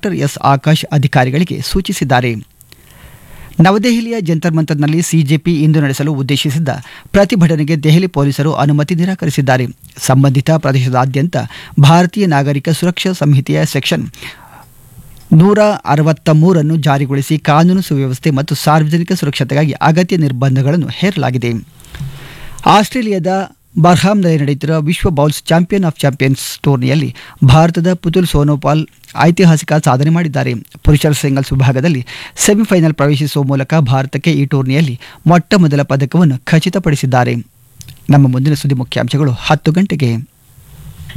doctor S Akash ಅಧಿಕಾರಿಗಳಿಗೆ ಸೂಚಿಸಿದ್ದಾರೆ ನವದೆಹಲಿಯ ಜಂತರ್ ಮಂತರ್ನಲ್ಲಿ ಸಿಜೆಪಿ ಇಂದು ನಡೆಸಲು ಉದ್ದೇಶಿಸಿದ್ದ ಪ್ರತಿಭಟನೆಗೆ ದೆಹಲಿ ಪೊಲೀಸರು ಅನುಮತಿ ನಿರಾಕರಿಸಿದ್ದಾರೆ ಸಂಬಂಧಿತ ಪ್ರದೇಶದಾದ್ಯಂತ ಭಾರತೀಯ ನಾಗರಿಕ ಸುರಕ್ಷಾ ಸಂಹಿತೆಯ ಸೆಕ್ಷನ್ ನೂರ ಅರವತ್ತ ಮೂರನ್ನು ಜಾರಿಗೊಳಿಸಿ ಕಾನೂನು ಸುವ್ಯವಸ್ಥೆ ಮತ್ತು ಸಾರ್ವಜನಿಕ ಸುರಕ್ಷತೆಗಾಗಿ ಅಗತ್ಯ ನಿರ್ಬಂಧಗಳನ್ನು ಹೇರಲಾಗಿದೆ ಆಸ್ಟ್ರೇಲಿಯಾದ ಬರ್ಹಾಮ್ನಲ್ಲಿ ನಡೆಯುತ್ತಿರುವ ವಿಶ್ವ ಬೌಲ್ಸ್ ಚಾಂಪಿಯನ್ ಆಫ್ ಚಾಂಪಿಯನ್ಸ್ ಟೂರ್ನಿಯಲ್ಲಿ ಭಾರತದ ಪುತುಲ್ ಸೋನೋಪಾಲ್ ಐತಿಹಾಸಿಕ ಸಾಧನೆ ಮಾಡಿದ್ದಾರೆ ಪುರುಷರ ಸಿಂಗಲ್ಸ್ ವಿಭಾಗದಲ್ಲಿ ಸೆಮಿಫೈನಲ್ ಪ್ರವೇಶಿಸುವ ಮೂಲಕ ಭಾರತಕ್ಕೆ ಈ ಟೂರ್ನಿಯಲ್ಲಿ ಮೊಟ್ಟ ಮೊದಲ ಪದಕವನ್ನು ಖಚಿತಪಡಿಸಿದ್ದಾರೆ ನಮ್ಮ ಮುಂದಿನ ಸುದ್ದಿ ಮುಖ್ಯಾಂಶಗಳು ಹತ್ತು ಗಂಟೆಗೆ